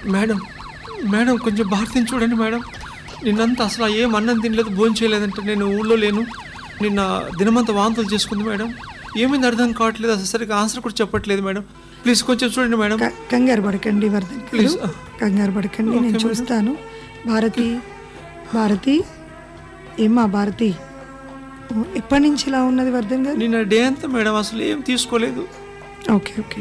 Madam madam కొంచెం భారతిని చూడండి మేడం నిన్నంతా అసలు ఏం అన్నం తినలేదు భోజనం చేయలేదంటే నేను ఊళ్ళో లేను నిన్న దినమంతా వాంతులు చేసుకుంది మేడం ఏమైంది అర్థం కావట్లేదు అసలు సరిగ్గా ఆన్సర్ కూడా చెప్పట్లేదు మేడం ప్లీజ్ కొంచెం చూడండి మేడం క- కంగారు పడకండి వర్ధన్ గారు Please. కంగారు పడకండి నేను చూస్తాను భారతి భారతి ఏమ్మా భారతి ఓ, ఎప్పటి నుంచి ఇలా ఉన్నది వర్ధన్ గారు నిన్న డే అంతా మేడం అసలు ఏం తీసుకోలేదు ఓకే ఓకే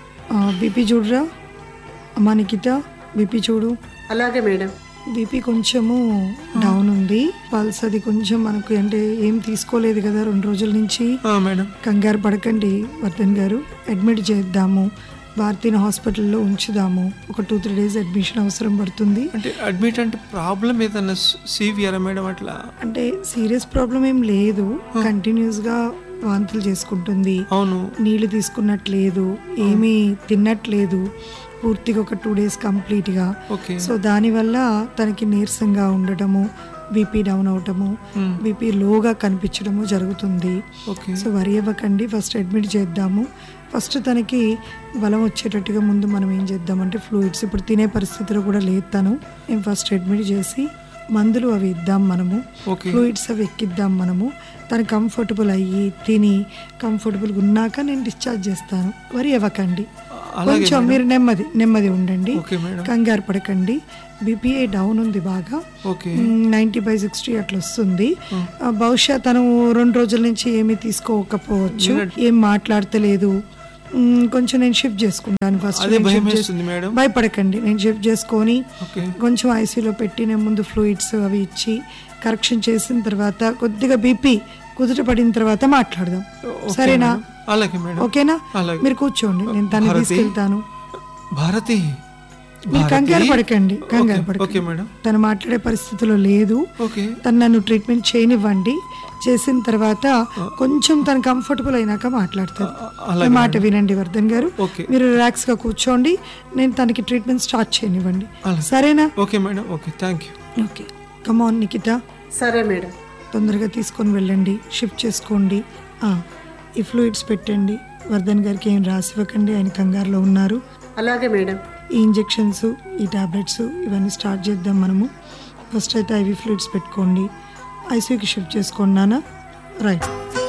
బీపీ చూడరా అమ్మా నిఖిత బీపీ చూడు అలాగే మేడం బీపీ కొంచెము డౌన్ ఉంది పల్స్ అది కొంచెం మనకు అంటే ఏం తీసుకోలేదు కదా రెండు రోజుల నుంచి ఆ, మేడం కంగారు పడకండి వర్ధన్ గారు అడ్మిట్ చేద్దాము భారతీయ హాస్పిటల్లో ఉంచుదాము ఒక టూ త్రీ డేస్ అడ్మిషన్ అవసరం పడుతుంది అంటే అడ్మిట్ అంటే ప్రాబ్లం ఏదన్నా సీవియరా మేడం అట్లా అంటే సీరియస్ ప్రాబ్లం ఏం లేదు కంటిన్యూస్ గా వాంతులు చేసుకుంటుంది అవును నీళ్లు తీసుకున్నట్లేదు ఏమీ తిన్నట్లేదు పూర్తిగా ఒక టూ డేస్ కంప్లీట్ గా ఓకే సో దానివల్ల తనకి నీరసంగా ఉండటము బీపీ డౌన్ అవటము బీపీ లోగా కనిపించడము జరుగుతుంది ఓకే సో వరి అవ్వకండి ఫస్ట్ అడ్మిట్ చేద్దాము ఫస్ట్ తనకి బలం వచ్చేటట్టుగా ముందు మనం ఏం చేద్దామంటే ఫ్లూయిడ్స్ ఇప్పుడు తినే పరిస్థితిలో కూడా లేదు తను నేను ఫస్ట్ అడ్మిట్ చేసి మందులు అవి ఇద్దాం మనము ఓకే ఫ్లూయిడ్స్ అవి ఎక్కిద్దాం మనము తను కంఫర్టబుల్ అయ్యి తిని కంఫర్టబుల్గా ఉన్నాక నేను డిశ్చార్జ్ చేస్తాను వరి అవ్వకండి అలాగే కొంచెం మీరు నెమ్మది నెమ్మది ఉండండి ఓకే మేడం కంగారు పడకండి బీపీఏ డౌన్ ఉంది బాగా ఓకే నైంటీ బై సిక్స్టీ అట్లా వస్తుంది ఆ, బహుశా తను రెండు రోజుల నుంచి ఏమీ తీసుకోకపోవచ్చు ఏం మాట్లాడతలేదు మ్, కొంచెం నేను షిఫ్ట్ చేసుకుంటాను ఫస్ట్ అదే భయం వేస్తుంది మేడం భయపడకండి నేను షిఫ్ట్ చేసుకొని ఓకే కొంచెం ఐసీలో పెట్టి నేను ముందు ఫ్లూయిడ్స్ అవి ఇచ్చి కరెక్షన్ చేసిన తర్వాత కొద్దిగా బీపీ కుదుట పడిన తర్వాత మాట్లాడదాం ఓకే సరేనా మేడం. అలాగే మేడం ఓకేనా అలాగే మీరు కూర్చోండి నేను తను భారతి? తీసుకెళ్తాను భారతి మీరు కంగారు భారతి? పడకండి కంగారు ఓకే, పడకండి ఓకే మేడం తను మాట్లాడే పరిస్థితిలో లేదు ఓకే తను నన్ను ట్రీట్మెంట్ చేయనివ్వండి చేసిన తర్వాత కొంచెం తను కంఫర్టబుల్ అయినాక మాట్లాడుతుంది అలాగే నా మాట వినండి వర్ధన్ గారు ఓకే మీరు రిలాక్స్ గా కూర్చోండి నేను తనకి ట్రీట్మెంట్ స్టార్ట్ చేయనివ్వండి అలాగే. సరేనా okay madam okay thank you okay come on Nikhita సరే మేడం తొందరగా తీసుకొని వెళ్ళండి షిఫ్ట్ చేసుకోండి ఆ, ఈ ఫ్లూయిడ్స్ పెట్టండి వర్ధన్ గారికి ఏం రాసివ్వకండి ఆయన కంగారులో ఉన్నారు అలాగే మేడం ఈ ఇంజెక్షన్స్ ఈ టాబ్లెట్స్ ఇవన్నీ స్టార్ట్ చేద్దాం మనము ఫస్ట్ అయితే ఐవి ఫ్లూయిడ్స్ పెట్టుకోండి ఐసీయూకి షిఫ్ట్ చేసుకోండి నాన్న రైట్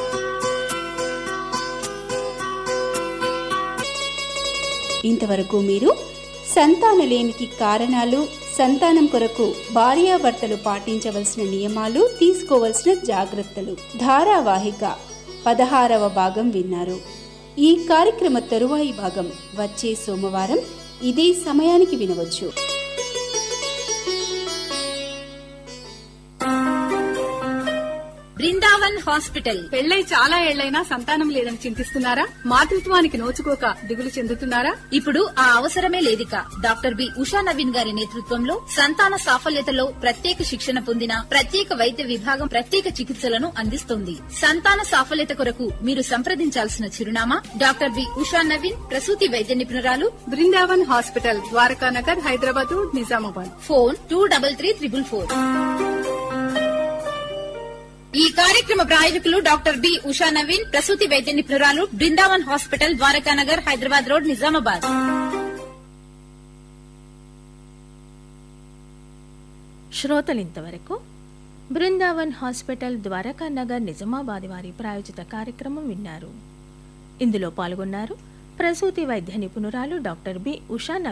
ఇంతవరకు మీరు సంతానలేమికి కారణాలు సంతానం కొరకు భార్యాభర్తలు పాటించవలసిన నియమాలు తీసుకోవలసిన జాగ్రత్తలు ధారావాహిక పదహారవ భాగం విన్నారు ఈ కార్యక్రమ తరువాయి భాగం వచ్చే సోమవారం ఇదే సమయానికి వినవచ్చు బృందావన్ హాస్పిటల్ పెళ్ళై చాలా ఏళ్లైనా సంతానం లేదని చింతిస్తున్నారా మాతృత్వానికి నోచుకోక దిగులు చెందుతున్నారా ఇప్పుడు ఆ అవసరమే లేదిక డాక్టర్ బి ఉషా నవీన్ గారి నేతృత్వంలో సంతాన సాఫల్యతలో ప్రత్యేక శిక్షణ పొందిన ప్రత్యేక వైద్య విభాగం ప్రత్యేక చికిత్సలను అందిస్తోంది సంతాన సాఫల్యత కొరకు మీరు సంప్రదించాల్సిన చిరునామా డాక్టర్ బి ఉషా నవీన్ ప్రసూతి వైద్య నిపుణురాలు Brindavan hospital Dwarakanagar Hyderabad Nizamabad phone two double three triple four ఈ కార్యక్రమ ప్రాయోజకులు డాక్టర్ బి ఉషా నవీన్ ప్రసూతి వైద్య నిపుణురాలు బృందావన్ హాస్పిటల్ ద్వారకానగర్ హైదరాబాద్ రోడ్ నిజామాబాద్ శ్రోతలింతవరకు బృందావన్ హాస్పిటల్ ద్వారకా నగర్ నిజామాబాద్ వారి ప్రాయోజిత కార్యక్రమం విన్నారు ఇందులో పాల్గొన్నారు ప్రసూతి వైద్య నిపుణురాలు డాక్టర్ బి ఉషా